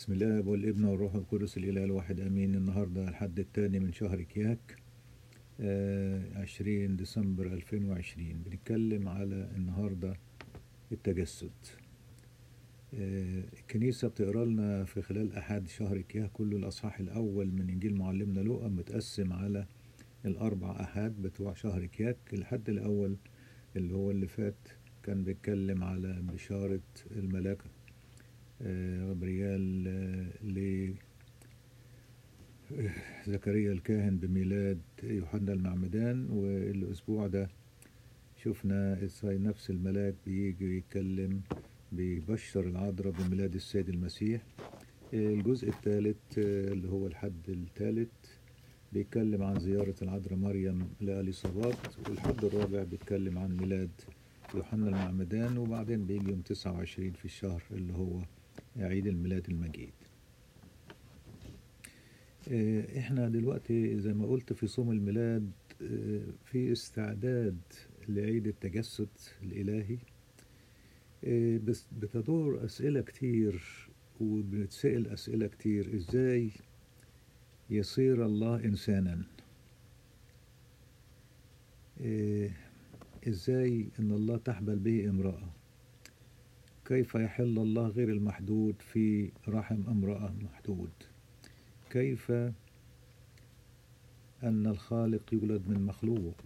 بسم الله والابن والروح القدس الإله الواحد أمين النهاردة الحد الثاني من شهر كياك عشرين ديسمبر ألفين وعشرين بنتكلم على النهاردة التجسد آه، الكنيسة بتقرا لنا في خلال أحد شهر كياك كل الأصحاح الأول من إنجيل معلمنا لوقا متقسم على الأربع أحاد بتوع شهر كياك الحد الأول اللي هو اللي فات كان بيتكلم على بشارة الملاك آه، غبريال آه، لزكريا الكاهن بميلاد يوحنا المعمدان والأسبوع ده شفنا ازاي نفس الملاك بيجي يتكلم بيبشر العذراء بميلاد السيد المسيح آه، الجزء الثالث اللي هو الحد الثالث بيتكلم عن زيارة العذراء مريم لأليصابات والحد الرابع بيتكلم عن ميلاد يوحنا المعمدان وبعدين بيجي يوم 29 في الشهر اللي هو عيد الميلاد المجيد آه، احنا دلوقتي زي ما قلت في صوم الميلاد آه، في استعداد لعيد التجسد الإلهي آه، بس بتدور أسئلة كتير وبنتسأل أسئلة كتير إزاي يصير الله إنسانا إزاي إن الله تحبل به امرأة كيف يحل الله غير المحدود في رحم امرأة محدود كيف أن الخالق يولد من مخلوق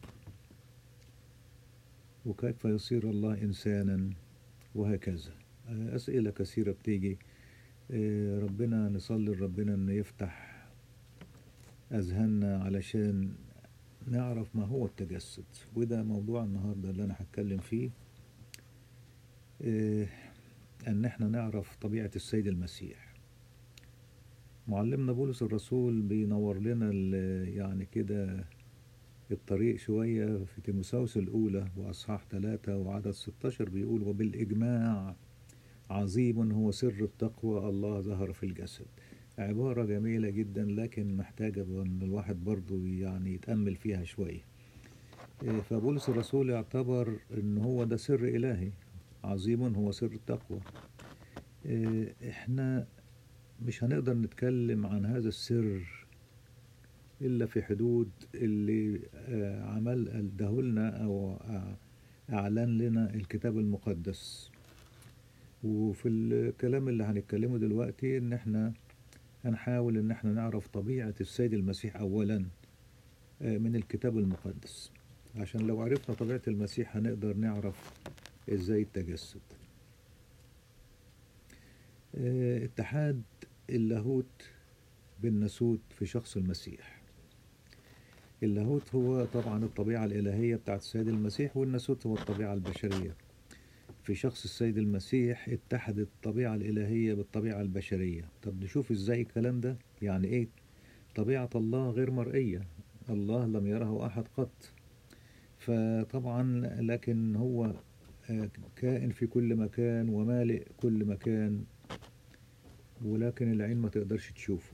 وكيف يصير الله إنسانا وهكذا أسئلة كثيرة بتيجي ربنا نصلي لربنا أن يفتح أذهاننا علشان نعرف ما هو التجسد وده موضوع النهاردة اللي أنا هتكلم فيه أن احنا نعرف طبيعة السيد المسيح معلمنا بولس الرسول بينور لنا يعني كده الطريق شوية في تيموساوس الأولى وأصحاح ثلاثة وعدد 16 بيقول وبالإجماع عظيم هو سر التقوى الله ظهر في الجسد عبارة جميلة جدا لكن محتاجة أن الواحد برضو يعني يتأمل فيها شوية فبولس الرسول يعتبر أن هو ده سر إلهي عظيم هو سر التقوى احنا مش هنقدر نتكلم عن هذا السر إلا في حدود اللي عمل ادهولنا أو أعلن لنا الكتاب المقدس وفي الكلام اللي هنتكلمه دلوقتي إن احنا هنحاول إن احنا نعرف طبيعة السيد المسيح أولا من الكتاب المقدس عشان لو عرفنا طبيعة المسيح هنقدر نعرف ازاي التجسد اتحاد اللاهوت بالناسوت في شخص المسيح اللاهوت هو طبعا الطبيعة الإلهية بتاعت السيد المسيح والناسوت هو الطبيعة البشرية في شخص السيد المسيح اتحدت الطبيعة الإلهية بالطبيعة البشرية طب نشوف ازاي الكلام ده يعني ايه طبيعة الله غير مرئية الله لم يره أحد قط فطبعا لكن هو كائن في كل مكان ومالئ كل مكان ولكن العين ما تقدرش تشوفه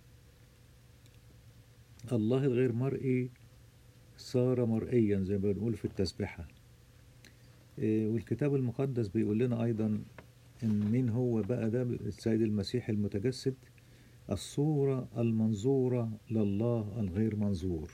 الله الغير مرئي صار مرئيا زي ما بنقول في التسبحة والكتاب المقدس بيقول لنا أيضا إن مين هو بقى ده السيد المسيح المتجسد الصورة المنظورة لله الغير منظور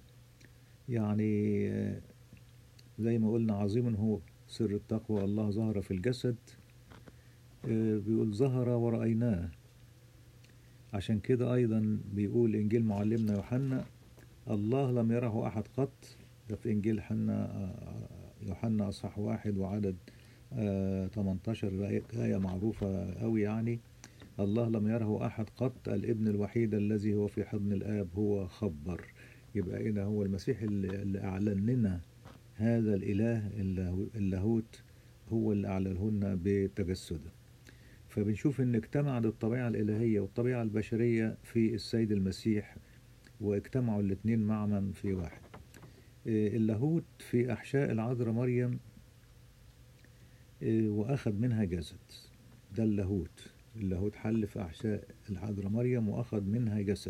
يعني زي ما قلنا عظيم هو سر التقوى الله ظهر في الجسد بيقول ظهر ورأيناه عشان كده أيضا بيقول إنجيل معلمنا يوحنا الله لم يره أحد قط ده في إنجيل حنا يوحنا أصحاح واحد وعدد 18 آية معروفة أوي يعني الله لم يره أحد قط الابن الوحيد الذي هو في حضن الآب هو خبر يبقى هنا هو المسيح اللي أعلن لنا هذا الإله اللاهوت هو اللي أعلنه لنا بتجسده فبنشوف إن اجتمعت الطبيعة الإلهية والطبيعة البشرية في السيد المسيح واجتمعوا الاتنين معا في واحد اللاهوت في أحشاء العذراء مريم وأخذ منها جسد ده اللاهوت اللاهوت حل في أحشاء العذراء مريم وأخذ منها جسد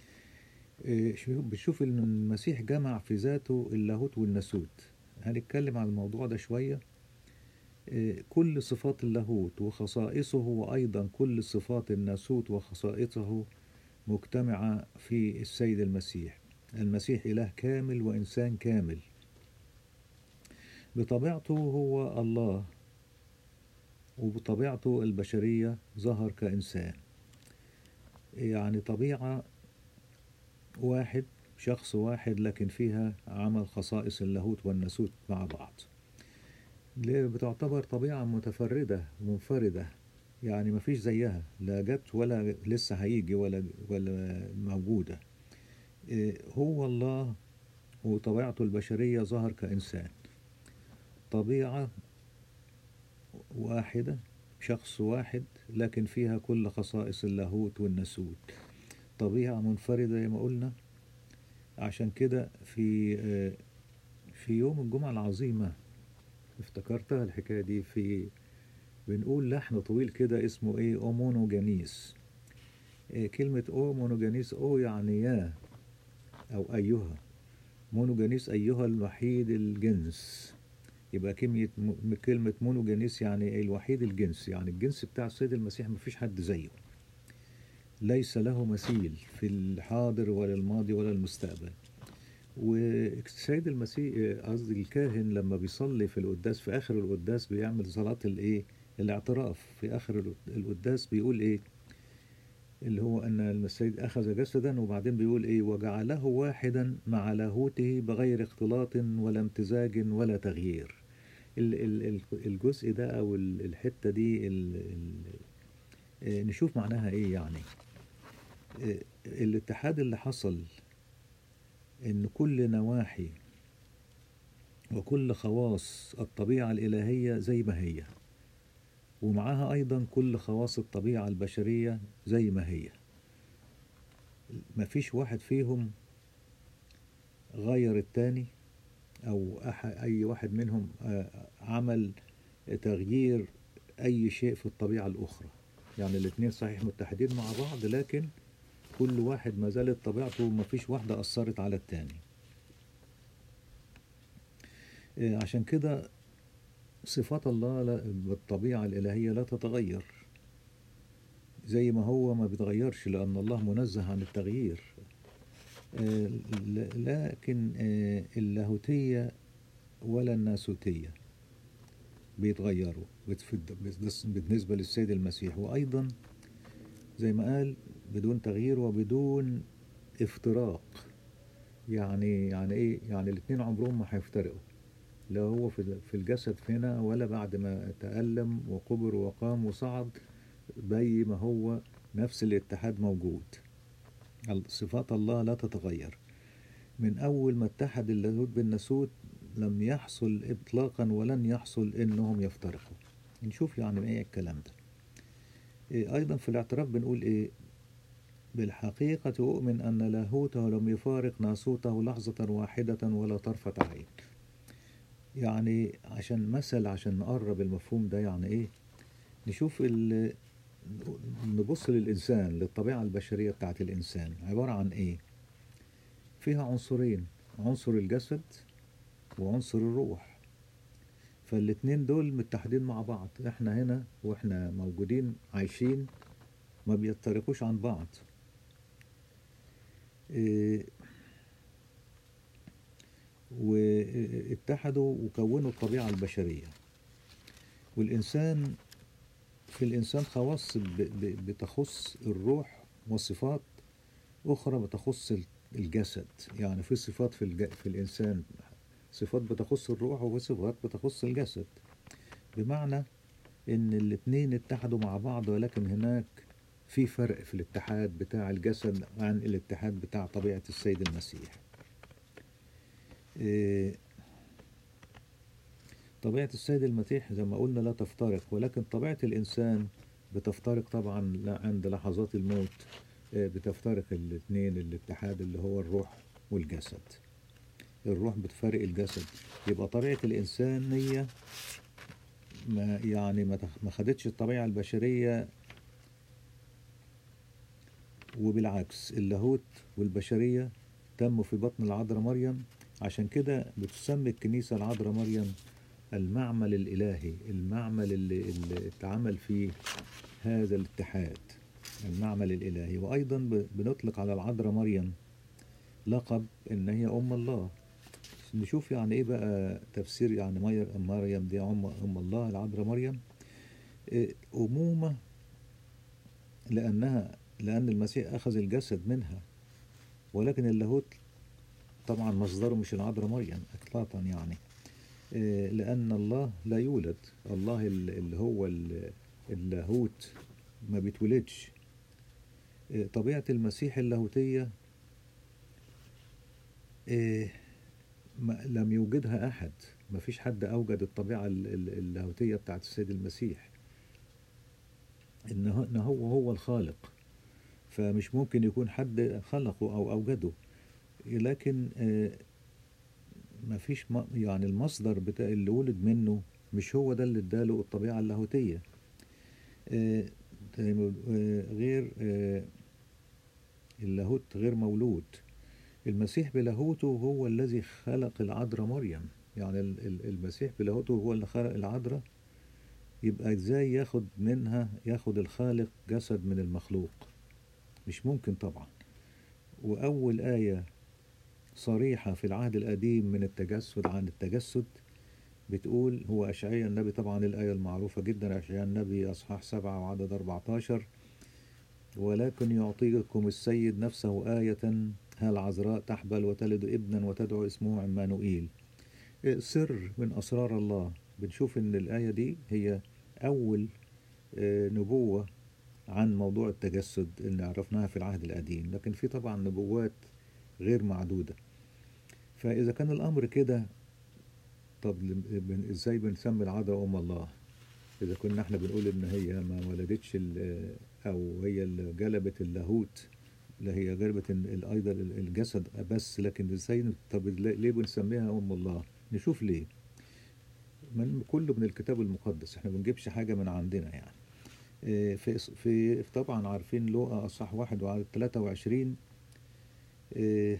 بتشوف إن المسيح جمع في ذاته اللاهوت والناسوت هنتكلم عن الموضوع ده شوية إيه، كل صفات اللاهوت وخصائصه وأيضا كل صفات الناسوت وخصائصه مجتمعة في السيد المسيح المسيح إله كامل وإنسان كامل بطبيعته هو الله وبطبيعته البشرية ظهر كإنسان يعني طبيعة واحد شخص واحد لكن فيها عمل خصائص اللاهوت والناسوت مع بعض ليه بتعتبر طبيعة متفردة ومنفردة يعني مفيش زيها لا جت ولا لسه هيجي ولا ولا موجودة إيه، هو الله وطبيعته البشرية ظهر كإنسان طبيعة واحدة شخص واحد لكن فيها كل خصائص اللاهوت والناسوت طبيعة منفردة زي ما قلنا عشان كده في آه، في يوم الجمعة العظيمة افتكرتها الحكاية دي في بنقول لحن طويل كده اسمه ايه اومونوجانيس إيه كلمة اومونوجانيس او يعني يا او ايها مونوجانيس ايها الوحيد الجنس يبقى كلمة م- كلمة مونوجانيس يعني الوحيد الجنس يعني الجنس بتاع السيد المسيح مفيش حد زيه ليس له مثيل في الحاضر ولا الماضي ولا المستقبل والسيد المسيح قصدي الكاهن لما بيصلي في القداس في اخر القداس بيعمل صلاة الايه الاعتراف في اخر القداس بيقول ايه اللي هو ان السيد اخذ جسدا وبعدين بيقول ايه وجعله واحدا مع لاهوته بغير اختلاط ولا امتزاج ولا تغيير ال- ال- ال- الجزء ده او ال- الحتة دي ال- ال- آه، نشوف معناها ايه يعني آه، الاتحاد اللي حصل ان كل نواحي وكل خواص الطبيعة الإلهية زي ما هي ومعاها أيضا كل خواص الطبيعة البشرية زي ما هي مفيش واحد فيهم غير التاني أو أح- أي واحد منهم آه، عمل تغيير أي شيء في الطبيعة الأخرى يعني الاتنين صحيح متحدين مع بعض لكن كل واحد ما زالت طبيعته ومفيش واحدة أثرت على التاني آه، عشان كده صفات الله لا- بالطبيعة الإلهية لا تتغير زي ما هو ما بيتغيرش لأن الله منزه عن التغيير آه، ل- لكن آه، اللاهوتية ولا الناسوتية بيتغيروا بتفد- بس- بالنسبة للسيد المسيح وأيضا زي ما قال بدون تغيير وبدون افتراق يعني يعني ايه يعني الاتنين عمرهم ما هيفترقوا لا هو في في الجسد هنا ولا بعد ما تألم وقبر وقام وصعد زي ما هو نفس الاتحاد موجود صفات الله لا تتغير من أول ما اتحد اللاهوت بالناسوت لم يحصل إطلاقا ولن يحصل إنهم يفترقوا نشوف يعني إيه الكلام ده إيه أيضا في الاعتراف بنقول إيه بالحقيقة أؤمن أن لاهوته لم يفارق ناسوته لحظة واحدة ولا طرفة عين يعني عشان مثل عشان نقرب المفهوم ده يعني ايه نشوف ال نبص للإنسان للطبيعة البشرية بتاعت الإنسان عبارة عن ايه فيها عنصرين عنصر الجسد وعنصر الروح فالاتنين دول متحدين مع بعض احنا هنا واحنا موجودين عايشين ما بيفترقوش عن بعض إيه واتحدوا وكونوا الطبيعة البشرية والإنسان في الإنسان خواص ب- ب- بتخص الروح وصفات أخرى بتخص ال- الجسد يعني في صفات في, الج... في الإنسان صفات بتخص الروح وصفات بتخص الجسد بمعنى إن الاتنين اتحدوا مع بعض ولكن هناك في فرق في الاتحاد بتاع الجسد عن الاتحاد بتاع طبيعة السيد المسيح إيه، طبيعة السيد المسيح زي ما قلنا لا تفترق ولكن طبيعة الإنسان بتفترق طبعا لا- عند لحظات الموت إيه، بتفترق الاثنين الاتحاد اللي هو الروح والجسد الروح بتفارق الجسد يبقى طبيعة الإنسانية ما يعني ما تخ- ما خدتش الطبيعة البشرية وبالعكس اللاهوت والبشرية تموا في بطن العذراء مريم عشان كده بتسمي الكنيسة العذراء مريم المعمل الإلهي المعمل اللي, اللي اتعمل فيه هذا الاتحاد المعمل الإلهي وأيضا ب- بنطلق على العذراء مريم لقب إن هي أم الله نشوف يعني إيه بقى تفسير يعني مي- مريم دي أم, أم الله العذراء مريم إيه، أمومة لأنها لأن المسيح أخذ الجسد منها ولكن اللاهوت طبعا مصدره مش العذراء مريم إطلاقا يعني إيه، لأن الله لا يولد الله ال- اللي هو ال- اللاهوت ما بيتولدش إيه، طبيعة المسيح اللاهوتية إيه، ما لم يوجدها أحد ما فيش حد أوجد الطبيعة ال- ال- اللاهوتية بتاعت السيد المسيح إن هو إن هو هو الخالق فمش ممكن يكون حد خلقه أو أوجده لكن آه، ما فيش م- يعني المصدر بتاع اللي ولد منه مش هو ده اللي اداله الطبيعة اللاهوتية آه، زي ما بيقول- آه، غير آه، اللاهوت غير مولود المسيح بلاهوته هو الذي خلق العذراء مريم يعني ال- ال- المسيح بلاهوته هو اللي خلق العذراء يبقى ازاي ياخد منها ياخد الخالق جسد من المخلوق مش ممكن طبعا وأول آية صريحة في العهد القديم من التجسد عن التجسد بتقول هو أشعياء النبي طبعا الآية المعروفة جدا أشعياء النبي أصحاح سبعة وعدد 14 ولكن يعطيكم السيد نفسه آية هل عذراء تحبل وتلد ابنا وتدعو اسمه عمانوئيل إيه، سر من أسرار الله بنشوف إن الآية دي هي أول آه، نبوة عن موضوع التجسد اللي عرفناها في العهد القديم لكن في طبعا نبوات غير معدودة فإذا كان الأمر كده طب لم- بن- إزاي بنسمي العذراء أم الله إذا كنا احنا بنقول إن هي ما ولدتش ال- أو هي اللي جلبت اللاهوت لا هي جلبت ال- ال- أيضا ال- الجسد بس لكن إزاي طب ليه بنسميها أم الله نشوف ليه من كله من الكتاب المقدس احنا بنجيبش حاجة من عندنا يعني إيه، في في طبعا عارفين لوقا اصح واحد وعدد 23 إيه،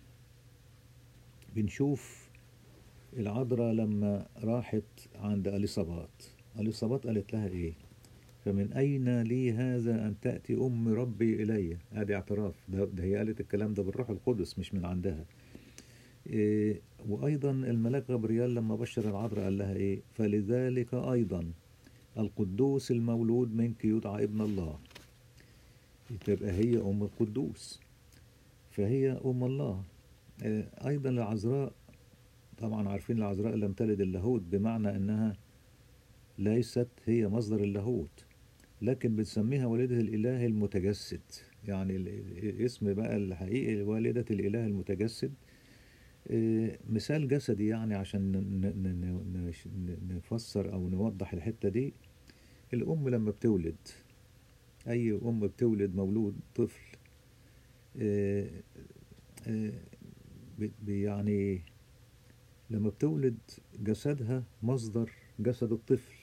بنشوف العذراء لما راحت عند اليصابات اليصابات قالت لها ايه فمن اين لي هذا ان تاتي ام ربي الي ادي اعتراف ده, ده هي قالت الكلام ده بالروح القدس مش من عندها إيه وايضا الملاك غبريال لما بشر العذراء قال لها ايه فلذلك ايضا القدوس المولود منك يدعى ابن الله تبقى هي ام القدوس فهي ام الله آه، ايضا العذراء طبعا عارفين العذراء لم تلد اللاهوت بمعنى انها ليست هي مصدر اللاهوت لكن بنسميها والدة الإله المتجسد يعني ال- الاسم بقى الحقيقي والدة الإله المتجسد آه، مثال جسدي يعني عشان ن- ن- ن- نش- ن- نفسر أو نوضح الحتة دي الأم لما بتولد أي أم بتولد مولود طفل آه، آه، ب- ب- يعني لما بتولد جسدها مصدر جسد الطفل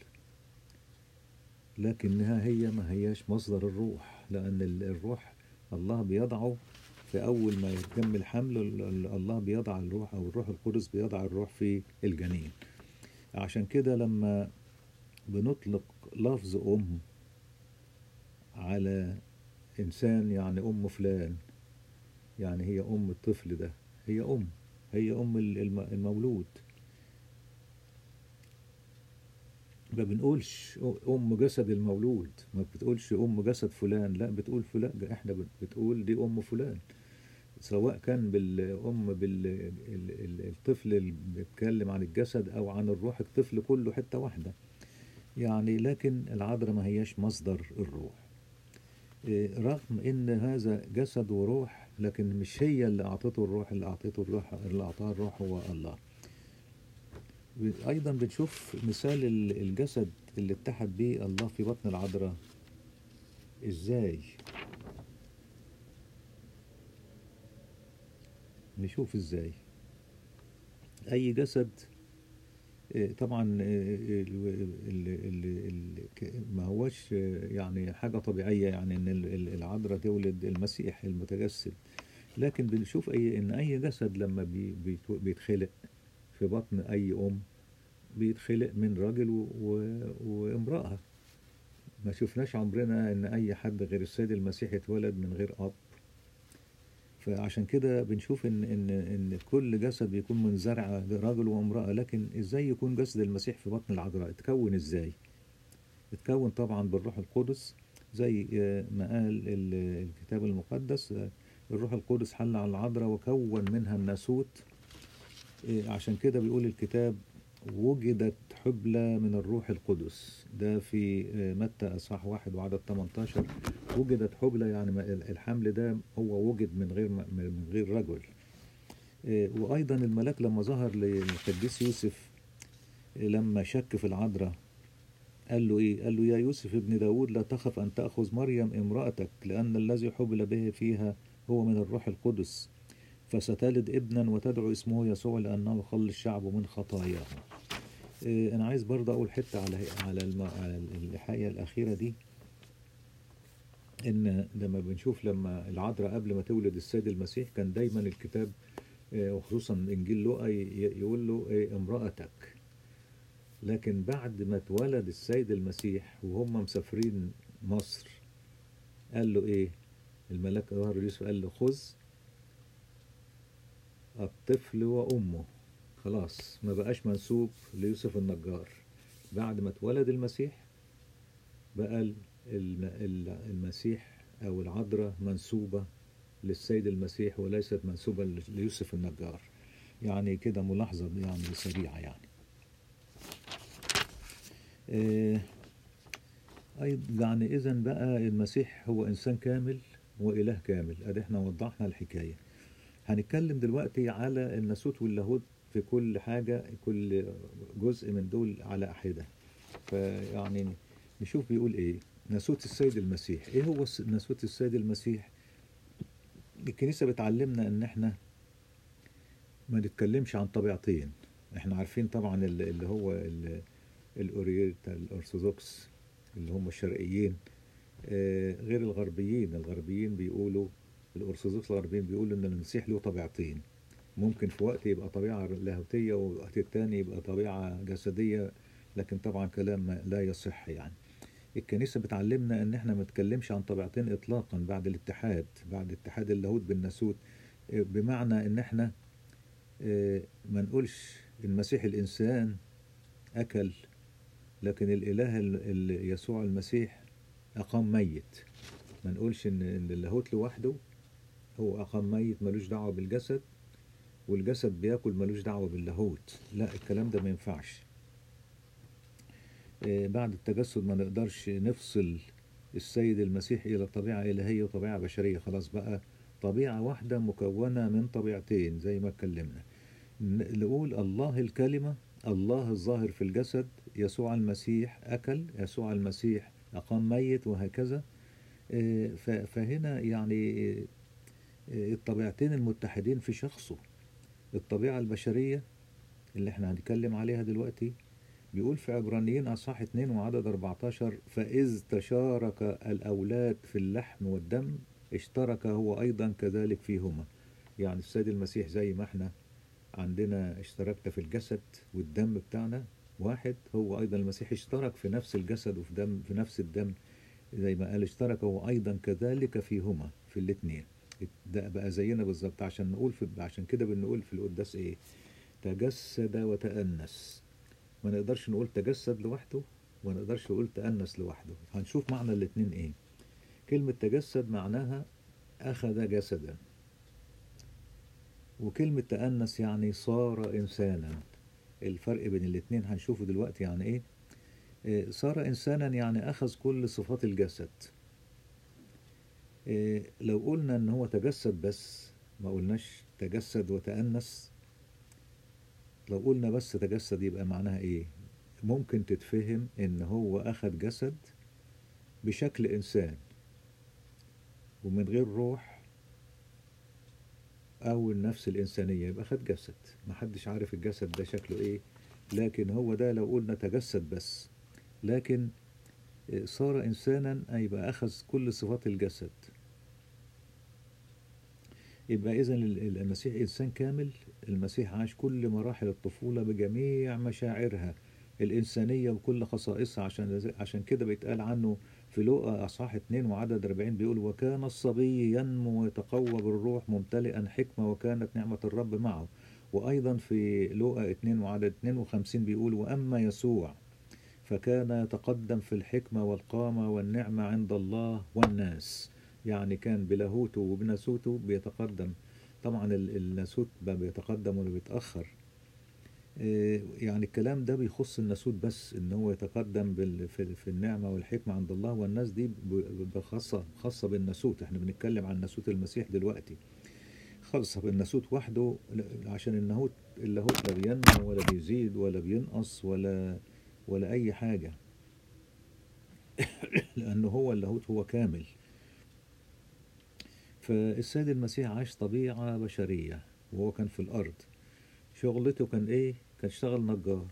لكنها هي ما هياش مصدر الروح لأن ال- الروح الله بيضعه في أول ما يتم الحمل ال- ال- الله بيضع الروح أو الروح القدس بيضع الروح في الجنين عشان كده لما بنطلق لفظ أم على إنسان يعني أم فلان يعني هي أم الطفل ده هي أم هي أم ال- الم- المولود ما بنقولش أم جسد المولود ما بتقولش أم جسد فلان لا بتقول فلان احنا بن- بتقول دي أم فلان سواء كان بالأم بالطفل اللي بيتكلم عن الجسد أو عن الروح الطفل كله حتة واحدة يعني لكن العذراء ما هياش مصدر الروح إيه، رغم ان هذا جسد وروح لكن مش هي اللي اعطته الروح اللي اعطته الروح اللي اعطاها الروح هو الله ايضا بنشوف مثال ال- الجسد اللي اتحد به الله في بطن العذراء ازاي نشوف ازاي اي جسد إيه، طبعا إيه، ال- ال- ال- ال- ك- ما هوش آه، يعني حاجة طبيعية يعني ان ال- ال- العذراء تولد المسيح المتجسد لكن بنشوف اي ان اي جسد لما بي- بيتو- بيتخلق في بطن اي ام بيتخلق من راجل و... و... وامرأة ما شفناش عمرنا ان اي حد غير السيد المسيح اتولد من غير اب فعشان كده بنشوف ان ان ان كل جسد بيكون منزرع رجل وامراه لكن ازاي يكون جسد المسيح في بطن العذراء اتكون ازاي اتكون طبعا بالروح القدس زي آه، ما قال ال- الكتاب المقدس آه، الروح القدس حل على العذراء وكون منها الناسوت آه، عشان كده بيقول الكتاب وجدت حبلى من الروح القدس ده في آه، متى اصحاح واحد وعدد 18 وجدت حبلى يعني ما- الحمل ده هو وجد من غير م- من غير رجل آه، وايضا الملاك لما ظهر للقديس يوسف آه، لما شك في العذراء قال له ايه قال له يا يوسف ابن داود لا تخف ان تاخذ مريم امراتك لان الذي حبل به فيها هو من الروح القدس فستلد ابنا وتدعو اسمه يسوع لانه يخلص شعبه من خطاياه إيه، انا عايز برضه اقول حته على على الم... على الحقيقه الاخيره دي ان لما بنشوف لما العذراء قبل ما تولد السيد المسيح كان دايما الكتاب إيه، وخصوصا انجيل لوقا ي- يقول له إيه، امراتك لكن بعد ما اتولد السيد المسيح وهم مسافرين مصر قال له ايه الملاك ظهر يوسف قال له خذ الطفل وامه خلاص ما بقاش منسوب ليوسف النجار بعد ما اتولد المسيح بقى ال- الم- ال- المسيح او العذراء منسوبة للسيد المسيح وليست منسوبة ل- ليوسف النجار يعني كده ملاحظة يعني سريعة يعني آه، أيضا يعني إذا بقى المسيح هو إنسان كامل وإله كامل أدي إحنا وضحنا الحكاية هنتكلم دلوقتي على الناسوت واللاهوت في كل حاجة كل جزء من دول على حدة فيعني نشوف بيقول إيه ناسوت السيد المسيح إيه هو الس- ناسوت السيد المسيح الكنيسة بتعلمنا إن إحنا ما نتكلمش عن طبيعتين إحنا عارفين طبعا ال- اللي هو ال- الأورينتا الأرثوذكس اللي هم الشرقيين آه، غير الغربيين الغربيين بيقولوا الأرثوذكس الغربيين بيقولوا إن المسيح له طبيعتين ممكن في وقت يبقى طبيعة لاهوتية ووقت التاني يبقى طبيعة جسدية لكن طبعا كلام ما- لا يصح يعني الكنيسة بتعلمنا إن إحنا ما نتكلمش عن طبيعتين إطلاقا بعد الاتحاد بعد اتحاد اللاهوت بالناسوت آه، بمعنى إن إحنا آه، ما نقولش المسيح الإنسان أكل لكن الإله ال- ال- يسوع المسيح أقام ميت ما نقولش إن إن اللاهوت لوحده هو أقام ميت ملوش دعوة بالجسد والجسد بياكل ملوش دعوة باللاهوت لا الكلام ده ما ينفعش آه، بعد التجسد ما نقدرش نفصل السيد المسيح إلى طبيعة إلهية وطبيعة بشرية خلاص بقى طبيعة واحدة مكونة من طبيعتين زي ما اتكلمنا ن- نقول الله الكلمة الله الظاهر في الجسد يسوع المسيح أكل يسوع المسيح أقام ميت وهكذا آه، ف- فهنا يعني آه، الطبيعتين المتحدين في شخصه الطبيعة البشرية اللي احنا هنتكلم عليها دلوقتي بيقول في عبرانيين أصحاح 2 وعدد 14 فإذ تشارك الأولاد في اللحم والدم اشترك هو أيضا كذلك فيهما يعني السيد المسيح زي ما احنا عندنا اشتركنا في الجسد والدم بتاعنا واحد هو أيضا المسيح اشترك في نفس الجسد وفي دم في نفس الدم زي ما قال اشترك هو أيضا كذلك فيهما في الاثنين ده بقى زينا بالظبط عشان نقول في عشان كده بنقول في القداس ايه تجسد وتأنس ما نقدرش نقول تجسد لوحده وما نقدرش نقول تأنس لوحده هنشوف معنى الاتنين ايه كلمة تجسد معناها أخذ جسدا وكلمة تأنس يعني صار إنسانا الفرق بين الاتنين هنشوفه دلوقتي يعني ايه إيه، صار إنسانا يعني أخذ كل صفات الجسد إيه، لو قلنا إن هو تجسد بس ما قلناش تجسد وتأنس لو قلنا بس تجسد يبقى معناها إيه ممكن تتفهم إن هو أخذ جسد بشكل إنسان ومن غير روح أو النفس الإنسانية يبقى أخذ جسد محدش عارف الجسد ده شكله إيه لكن هو ده لو قلنا تجسد بس لكن صار إنسانا أي بقى أخذ كل صفات الجسد يبقى إذا المسيح إنسان كامل المسيح عاش كل مراحل الطفولة بجميع مشاعرها الإنسانية وكل خصائصها عشان عشان كده بيتقال عنه في لوقا أصحاح 2 وعدد 40 بيقول وكان الصبي ينمو ويتقوى بالروح ممتلئا حكمة وكانت نعمة الرب معه وأيضا في لوقا 2 وعدد 52 بيقول وأما يسوع فكان يتقدم في الحكمة والقامة والنعمة عند الله والناس يعني كان بلاهوته وبناسوته بيتقدم طبعا ال- الناسوت بقى بيتقدم ولا بيتأخر إيه، يعني الكلام ده بيخص الناسوت بس ان هو يتقدم بال- في في النعمه والحكمه عند الله والناس دي ب- ب- خاصه خاصه بالناسوت احنا بنتكلم عن ناسوت المسيح دلوقتي خاصه بالناسوت وحده ل- عشان النهوت اللاهوت لا بينمو ولا بيزيد ولا بينقص ولا ولا اي حاجه لانه هو اللاهوت هو كامل فالسيد المسيح عاش طبيعه بشريه وهو كان في الارض شغلته كان ايه كان اشتغل نجار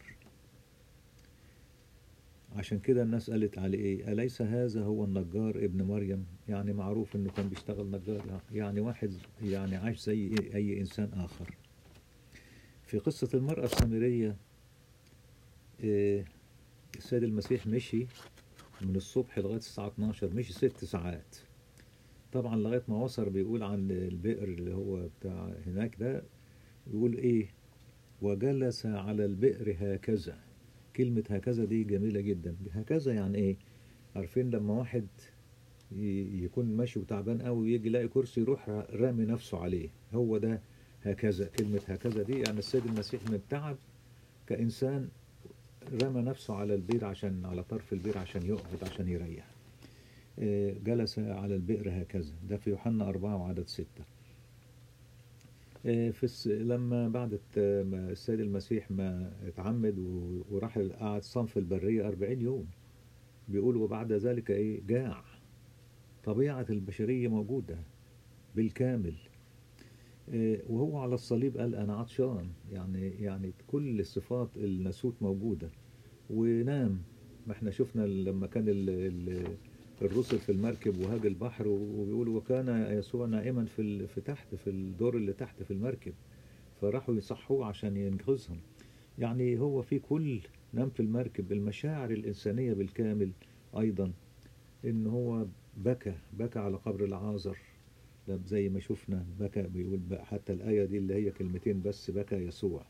عشان كده الناس قالت عليه ايه أليس هذا هو النجار ابن مريم يعني معروف انه كان بيشتغل نجار يعني واحد يعني عاش زي إيه؟ اي انسان اخر في قصة المرأة السامرية إيه السيد المسيح مشي من الصبح لغاية الساعة 12 مشي ست ساعات طبعا لغاية ما وصل بيقول عن البئر اللي هو بتاع هناك ده يقول ايه وجلس على البئر هكذا كلمة هكذا دي جميلة جدا هكذا يعني ايه عارفين لما واحد ي- يكون ماشي وتعبان قوي ويجي يلاقي كرسي يروح رامي نفسه عليه هو ده هكذا كلمة هكذا دي يعني السيد المسيح من التعب كإنسان رمى نفسه على البير عشان على طرف البير عشان يقعد عشان يريح آه، جلس على البئر هكذا ده في يوحنا أربعة وعدد ستة آه، في الس... لما بعد الت- ما السيد المسيح ما اتعمد و- وراح قعد صنف البرية أربعين يوم بيقول وبعد ذلك إيه جاع طبيعة البشرية موجودة بالكامل آه، وهو على الصليب قال أنا عطشان يعني يعني كل صفات الناسوت موجودة ونام ما احنا شفنا لما كان ال... ال... الرسل في المركب وهاج البحر وبيقول وكان يسوع نائما في ال... في تحت في الدور اللي تحت في المركب فراحوا يصحوه عشان ينقذهم يعني هو في كل نام في المركب المشاعر الإنسانية بالكامل أيضا إن هو بكى بكى على قبر العازر ده زي ما شفنا بكى بيقول بقى حتى الآية دي اللي هي كلمتين بس بكى يسوع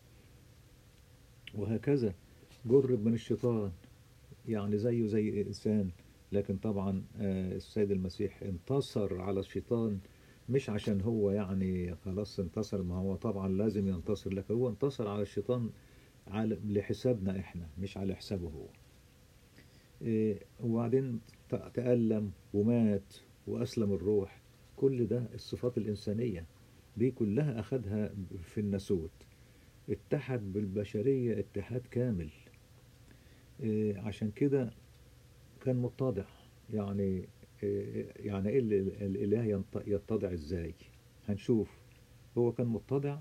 وهكذا جرب من الشيطان يعني زيه زي إنسان لكن طبعا آه، السيد المسيح انتصر على الشيطان مش عشان هو يعني خلاص انتصر ما هو طبعا لازم ينتصر لكن هو انتصر على الشيطان على لحسابنا احنا مش على حسابه هو إيه، وبعدين ت- تألم ومات وأسلم الروح كل ده الصفات الإنسانية دي كلها أخدها في الناسوت اتحد بالبشرية اتحاد كامل إيه، عشان كده كان متضع يعني إيه، يعني ايه ال- ال- الاله ينط- يتضع ازاي هنشوف هو كان متضع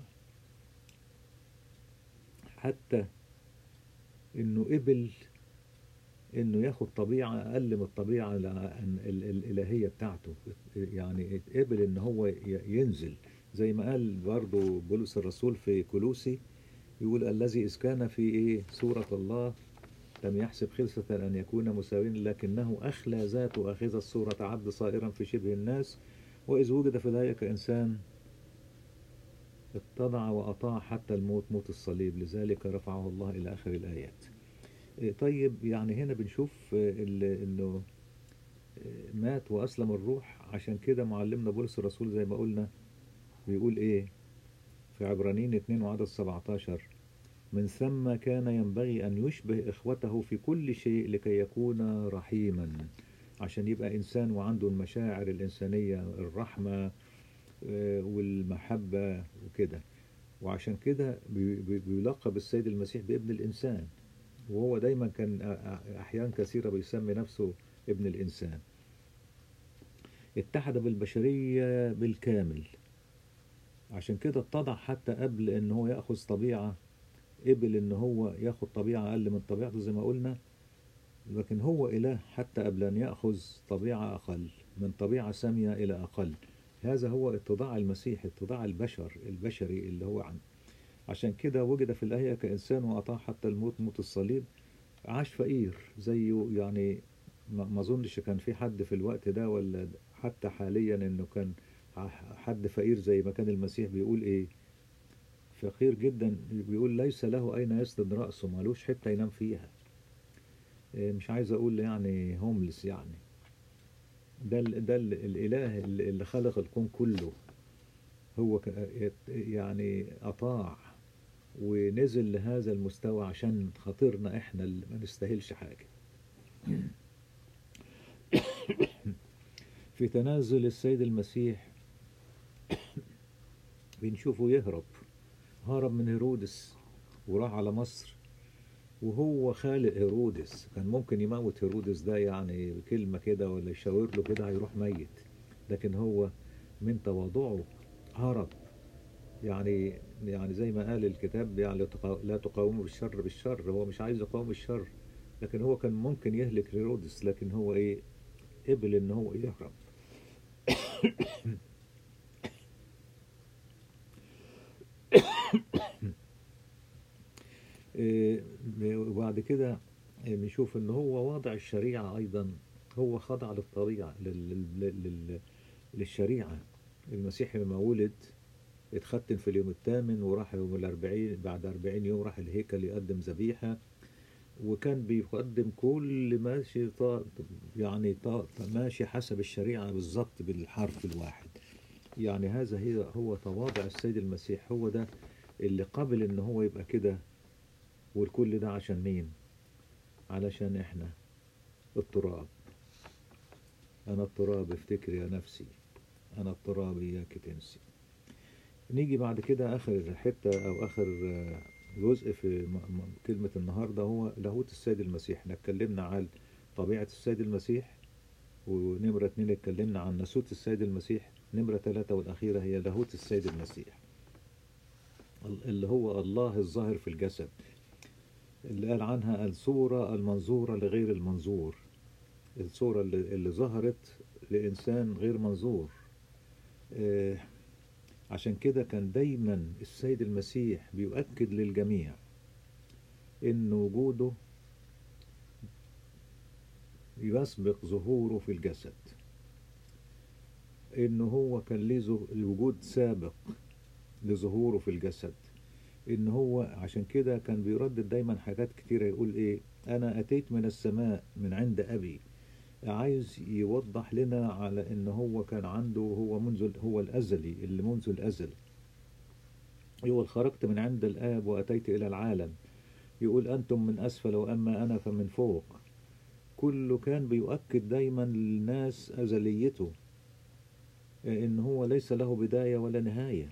حتى انه قبل انه ياخد طبيعة اقل من الطبيعة ال- ال- ال- الالهية بتاعته يعني قبل ان هو ي- ينزل زي ما قال برضو بولس الرسول في كولوسي يقول الذي إذ كان في إيه سورة الله لم يحسب خلسة أن يكون مساوين لكنه أخلى ذاته أخذ صورة عبد صائرا في شبه الناس وإذ وجد في ذلك إنسان اتضع وأطاع حتى الموت موت الصليب لذلك رفعه الله إلى آخر الآيات إيه طيب يعني هنا بنشوف آه، ال- إنه آه، مات وأسلم الروح عشان كده معلمنا بولس الرسول زي ما قلنا بيقول إيه في عبرانيين 2 وعدد 17 من ثم كان ينبغي أن يشبه إخوته في كل شيء لكي يكون رحيما عشان يبقى إنسان وعنده المشاعر الإنسانية الرحمة آه، والمحبة وكده وعشان كده بي- بي- بيلقب السيد المسيح بابن الإنسان وهو دايما كان أ- أ- أحيان كثيرة بيسمي نفسه ابن الإنسان اتحد بالبشرية بالكامل عشان كده اتضع حتى قبل ان هو ياخذ طبيعه قبل ان هو ياخذ طبيعه اقل من طبيعته زي ما قلنا لكن هو اله حتى قبل ان ياخذ طبيعه اقل من طبيعه ساميه الى اقل هذا هو اتضاع المسيح اتضاع البشر البشري اللي هو عن عشان كده وجد في الآية كإنسان وأطاع حتى الموت موت الصليب عاش فقير زيه يعني ما ما اظنش كان في حد في الوقت ده ولا حتى حاليا انه كان ح- حد فقير زي ما كان المسيح بيقول ايه فقير جدا بيقول ليس له اين يسند رأسه مالوش حتة ينام فيها إيه، مش عايز اقول يعني هوملس يعني ده ال ده ال الاله اللي اللي خلق الكون كله هو ك- يعني اطاع ونزل لهذا المستوى عشان خاطرنا احنا اللي ما نستاهلش حاجة في تنازل السيد المسيح بنشوفه يهرب هرب من هيرودس وراح على مصر وهو خالق هيرودس كان ممكن يموت هيرودس ده يعني بكلمة كده ولا يشاور له كده هيروح ميت لكن هو من تواضعه هرب يعني يعني زي ما قال الكتاب يعني لا تقا- لا تقاوموا بالشر بالشر هو مش عايز يقاوم الشر لكن هو كان ممكن يهلك هيرودس لكن هو ايه قبل ان هو يهرب إيه، وبعد كده إيه، بنشوف ان هو واضع الشريعة ايضا هو خضع للطبيعة لل- لل- لل- للشريعة المسيح لما ولد اتختن في اليوم الثامن وراح يوم الأربعين بعد أربعين يوم راح الهيكل يقدم ذبيحة وكان بيقدم كل ماشي طا يعني طا ماشي حسب الشريعة بالظبط بالحرف الواحد يعني هذا هي هو تواضع السيد المسيح هو ده اللي قبل ان هو يبقى كده والكل ده عشان مين علشان احنا التراب انا التراب افتكر يا نفسي انا التراب اياك تنسي نيجي بعد كده اخر حتة او اخر آه، جزء في م- م- كلمة النهاردة هو لاهوت السيد المسيح احنا اتكلمنا عن طبيعة السيد المسيح ونمرة اتنين اتكلمنا عن ناسوت السيد المسيح نمرة ثلاثة والأخيرة هي لاهوت السيد المسيح ال- اللي هو الله الظاهر في الجسد اللي قال عنها الصورة المنظورة لغير المنظور الصورة اللي, اللي ظهرت لإنسان غير منظور آه، عشان كده كان دايما السيد المسيح بيؤكد للجميع إن وجوده يسبق ظهوره في الجسد إن هو كان ليه ظه- الوجود سابق لظهوره في الجسد إن هو عشان كده كان بيردد دايما حاجات كتيرة يقول إيه أنا أتيت من السماء من عند أبي عايز يوضح لنا على ان هو كان عنده هو منذ هو الازلي اللي منذ الازل يقول خرجت من عند الاب واتيت الى العالم يقول انتم من اسفل واما انا فمن فوق كله كان بيؤكد دايما للناس ازليته ان هو ليس له بدايه ولا نهايه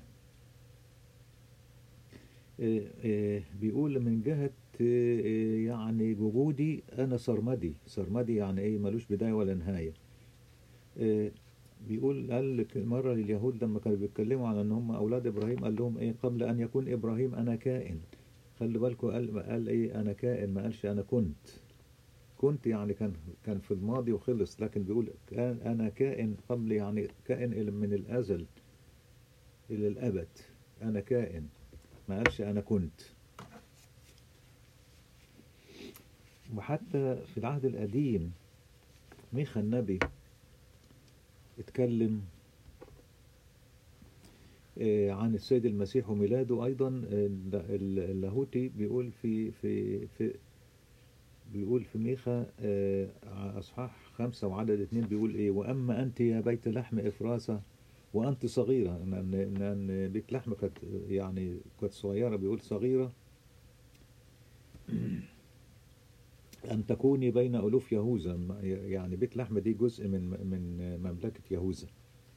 إيه إيه بيقول من جهة إيه يعني وجودي أنا سرمدي سرمدي يعني إيه ملوش بداية ولا نهاية إيه بيقول قال لك مرة لليهود لما كانوا بيتكلموا على إن هم أولاد إبراهيم قال لهم إيه قبل أن يكون إبراهيم أنا كائن خلي بالكم قال قال إيه أنا كائن ما قالش أنا كنت كنت يعني كان كان في الماضي وخلص لكن بيقول كان أنا كائن قبل يعني كائن إلى- من الأزل إلى الأبد أنا كائن ما قالش أنا كنت وحتى في العهد القديم ميخا النبي اتكلم آه، عن السيد المسيح وميلاده أيضا ال- ال- اللاهوتي بيقول في في في بيقول في ميخا آه، أصحاح خمسة وعدد اتنين بيقول إيه وأما أنت يا بيت لحم إفراسة وأنت صغيرة لأن لأن بيت لحم كانت يعني كانت صغيرة بيقول صغيرة أن تكوني بين ألوف يهوذا يعني بيت لحم دي جزء من من مملكة يهوذا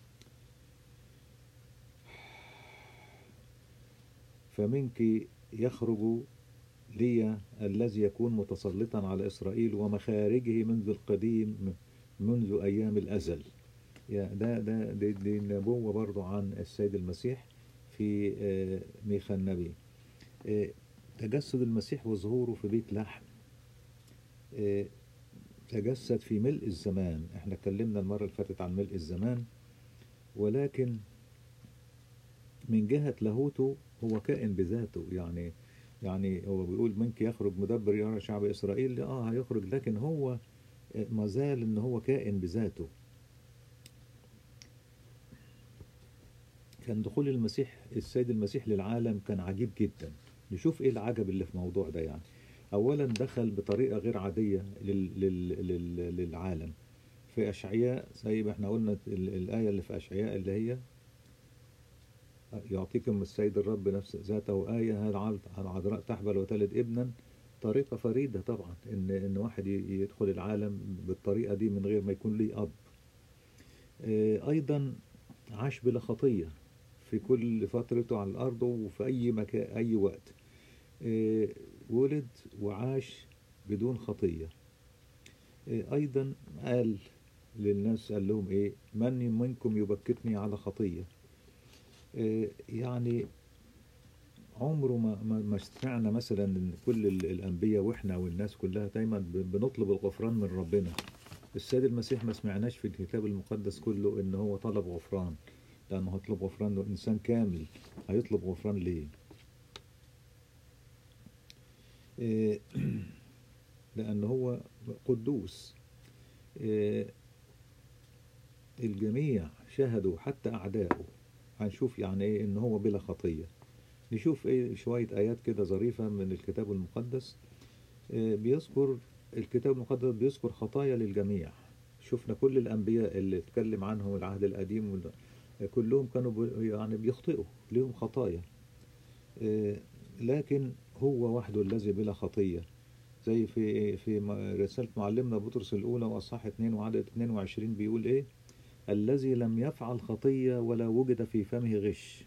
فمنك يخرج لي الذي يكون متسلطا على إسرائيل ومخارجه منذ القديم منذ أيام الأزل يا ده ده دي, دي نبوة برضو عن السيد المسيح في آه، ميخا النبي آه، تجسد المسيح وظهوره في بيت لحم آه، تجسد في ملء الزمان احنا اتكلمنا المرة اللي فاتت عن ملء الزمان ولكن من جهة لاهوته هو كائن بذاته يعني يعني هو بيقول منك يخرج مدبر يرى شعب إسرائيل اه هيخرج لكن هو ما زال ان هو كائن بذاته كان دخول المسيح السيد المسيح للعالم كان عجيب جدا نشوف ايه العجب اللي في الموضوع ده يعني اولا دخل بطريقه غير عاديه لل لل لل للعالم في اشعياء زي ما احنا قلنا ال- الايه اللي في اشعياء اللي هي يعطيكم السيد الرب نفس ذاته آية هل العذراء تحبل وتلد ابنا طريقة فريدة طبعا إن إن واحد ي- يدخل العالم بالطريقة دي من غير ما يكون ليه أب آه، أيضا عاش بلا خطية في كل فترته على الأرض وفي أي مكان أي وقت آه، ولد وعاش بدون خطية آه، أيضا قال للناس قال لهم إيه من منكم يبكتني على خطية آه، يعني عمره ما ما ما سمعنا مثلا ان كل ال- الانبياء واحنا والناس كلها دايما ب- بنطلب الغفران من ربنا السيد المسيح ما سمعناش في الكتاب المقدس كله ان هو طلب غفران لانه هيطلب غفران له انسان كامل هيطلب غفران ليه إيه، لان هو قدوس إيه، الجميع شهدوا حتى اعدائه هنشوف يعني ايه ان هو بلا خطيه نشوف ايه شوية آيات كده ظريفة من الكتاب المقدس آه، بيذكر الكتاب المقدس بيذكر خطايا للجميع شفنا كل الأنبياء اللي اتكلم عنهم العهد القديم وال- آه، كلهم كانوا بي- يعني بيخطئوا ليهم خطايا آه، لكن هو وحده الذي بلا خطية زي في في م- رسالة معلمنا بطرس الأولى وأصحاح 2 وعدد 22 بيقول إيه الذي لم يفعل خطية ولا وجد في فمه غش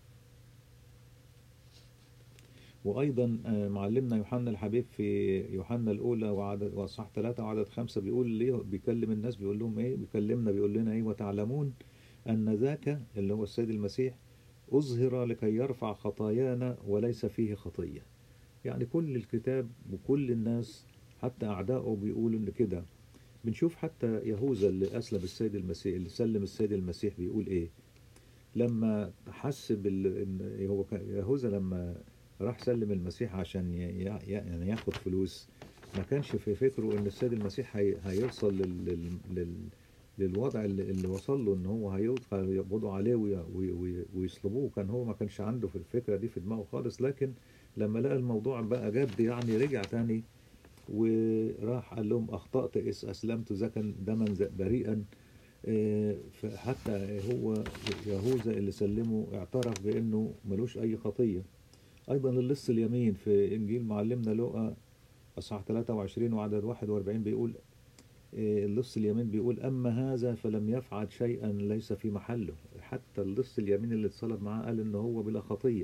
وأيضا آه، معلمنا يوحنا الحبيب في يوحنا الأولى وعدد وأصحاح ثلاثة وعدد خمسة بيقول ليه بيكلم الناس بيقول لهم إيه بيكلمنا بيقول لنا إيه وتعلمون أن ذاك اللي هو السيد المسيح أظهر لكي يرفع خطايانا وليس فيه خطية يعني كل الكتاب وكل الناس حتى أعدائه بيقولوا إن كده بنشوف حتى يهوذا اللي أسلم السيد المسيح اللي سلم السيد المسيح بيقول إيه لما حس بال إن هو كان- يهوذا لما راح سلم المسيح عشان ي- ي- يعني ياخد فلوس ما كانش في فكره ان السيد المسيح هي هيوصل لل لل لل للوضع اللي, اللي وصل له ان هو هيوصل يقبضوا عليه وي- وي- وي- ويصلبوه كان هو ما كانش عنده في الفكره دي في دماغه خالص لكن لما لقى الموضوع بقى جد يعني رجع تاني وراح قال لهم اخطات اذ اسلمت زكا دما ز- بريئا آه، فحتى هو يهوذا اللي سلمه اعترف بانه ملوش اي خطيه ايضا اللص اليمين في انجيل معلمنا لوقا اصحاح 23 وعدد 41 بيقول آه، اللص اليمين بيقول اما هذا فلم يفعل شيئا ليس في محله حتى اللص اليمين اللي اتصلب معاه قال ان هو بلا خطيه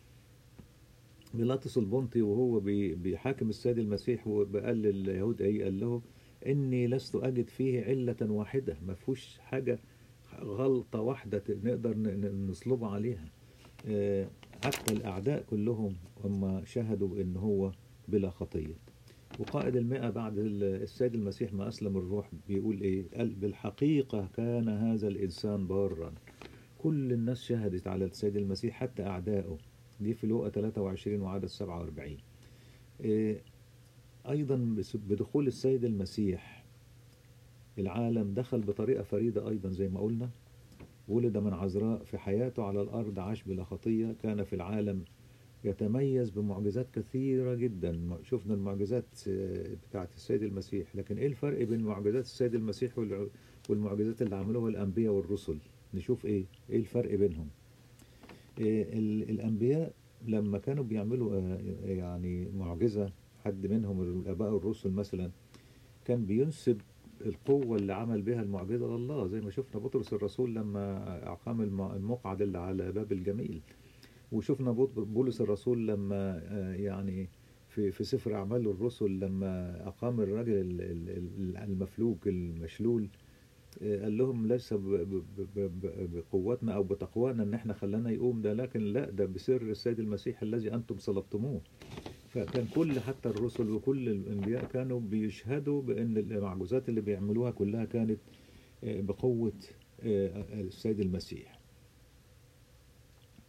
بيلاطس البنطي وهو بي- بيحاكم السيد المسيح وقال لليهود ايه قال له اني لست اجد فيه عله واحده ما فيهوش حاجه غلطه واحده ت- نقدر ن- ن- نصلبه عليها آه، حتى الاعداء كلهم هم شهدوا ان هو بلا خطيه وقائد المئة بعد ال- السيد المسيح ما أسلم الروح بيقول إيه قال بالحقيقة كان هذا الإنسان بارا كل الناس شهدت على السيد المسيح حتى أعدائه دي في لوقا 23 وعدد 47 إيه، أيضا بس- بدخول السيد المسيح العالم دخل بطريقة فريدة أيضا زي ما قلنا ولد من عذراء في حياته على الأرض عاش بلا خطية كان في العالم يتميز بمعجزات كثيرة جدا شفنا المعجزات آه، بتاعت السيد المسيح لكن ايه الفرق بين معجزات السيد المسيح والع- والمعجزات اللي عملوها الأنبياء والرسل نشوف ايه ايه الفرق بينهم إيه ال- الأنبياء لما كانوا بيعملوا آه، يعني معجزة حد منهم الآباء الرسل مثلا كان بينسب القوة اللي عمل بها المعجزة لله زي ما شفنا بطرس الرسول لما أقام الم- المقعد اللي على باب الجميل وشفنا بط- بولس الرسول لما آه، يعني في في سفر أعمال الرسل لما أقام الرجل ال- ال- ال- المفلوج المشلول آه، قال لهم ليس ب- ب- ب- ب- بقوتنا أو بتقوانا إن إحنا خلانا يقوم ده لكن لا ده بسر السيد المسيح الذي أنتم صلبتموه فكان كل حتى الرسل وكل الأنبياء كانوا بيشهدوا بأن المعجزات اللي بيعملوها كلها كانت آه، بقوة آه، السيد المسيح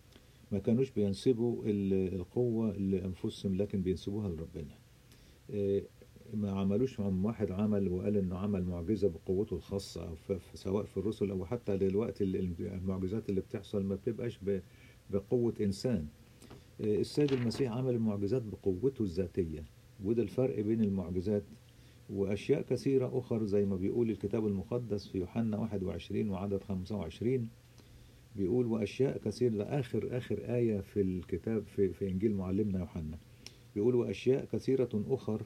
ما كانوش بينسبوا ال- القوة لأنفسهم لكن بينسبوها لربنا إيه، ما عملوش عم واحد عمل وقال انه عمل معجزة بقوته الخاصة أو ف- ف- سواء في الرسل او حتى دلوقتي ال- المعجزات اللي بتحصل ما بتبقاش ب- بقوة انسان إيه، السيد المسيح عمل المعجزات بقوته الذاتية وده الفرق بين المعجزات وأشياء كثيرة أخرى زي ما بيقول الكتاب المقدس في يوحنا 21 وعدد 25 بيقول وأشياء كثيرة ده آخر آخر آية في الكتاب في, في إنجيل معلمنا يوحنا بيقول وأشياء كثيرة أخر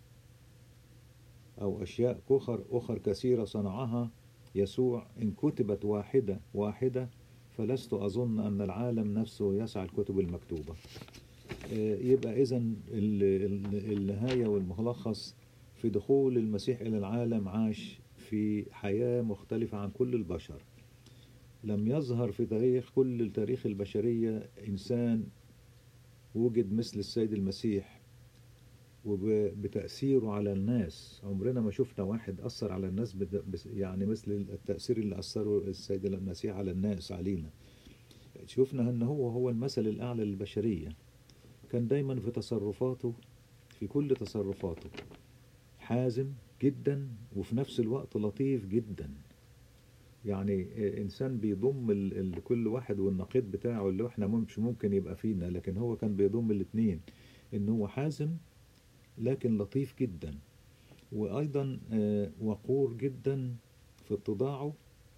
أو أشياء أخر أخر كثيرة صنعها يسوع إن كتبت واحدة واحدة فلست أظن أن العالم نفسه يسعى الكتب المكتوبة آه، يبقى إذا النهاية والملخص في دخول المسيح إلى العالم عاش في حياة مختلفة عن كل البشر لم يظهر في تاريخ كل تاريخ البشرية إنسان وجد مثل السيد المسيح وبتأثيره على الناس عمرنا ما شفنا واحد أثر على الناس بت- بس- يعني مثل التأثير اللي أثره السيد المسيح على الناس علينا شفنا أن هو هو المثل الأعلى للبشرية كان دايما في تصرفاته في كل تصرفاته حازم جدا وفي نفس الوقت لطيف جدا يعني انسان بيضم ال- ال- كل واحد والنقيض بتاعه اللي احنا مش ممكن يبقى فينا لكن هو كان بيضم الاثنين ان هو حازم لكن لطيف جدا وايضا آه، وقور جدا في اتضاعه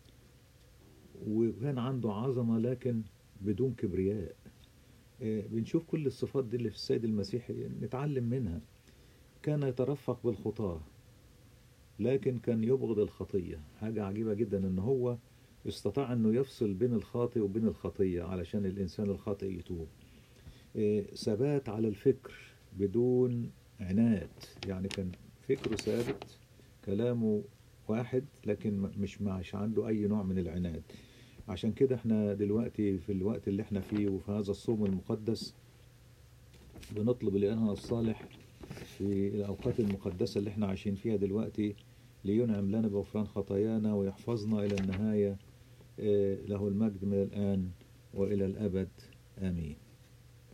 وكان عنده عظمة لكن بدون كبرياء آه، بنشوف كل الصفات دي اللي في السيد المسيح نتعلم منها كان يترفق بالخطاة لكن كان يبغض الخطية حاجة عجيبة جدا ان هو استطاع انه يفصل بين الخاطئ وبين الخطية علشان الانسان الخاطئ يتوب إيه، ثبات على الفكر بدون عناد يعني كان فكره ثابت كلامه واحد لكن م- مش مش عنده اي نوع من العناد عشان كده احنا دلوقتي في الوقت اللي احنا فيه وفي هذا الصوم المقدس بنطلب الإله الصالح في الأوقات المقدسة اللي احنا عايشين فيها دلوقتي لينعم لنا بغفران خطايانا ويحفظنا إلى النهاية آه، له المجد من الآن وإلى الأبد آمين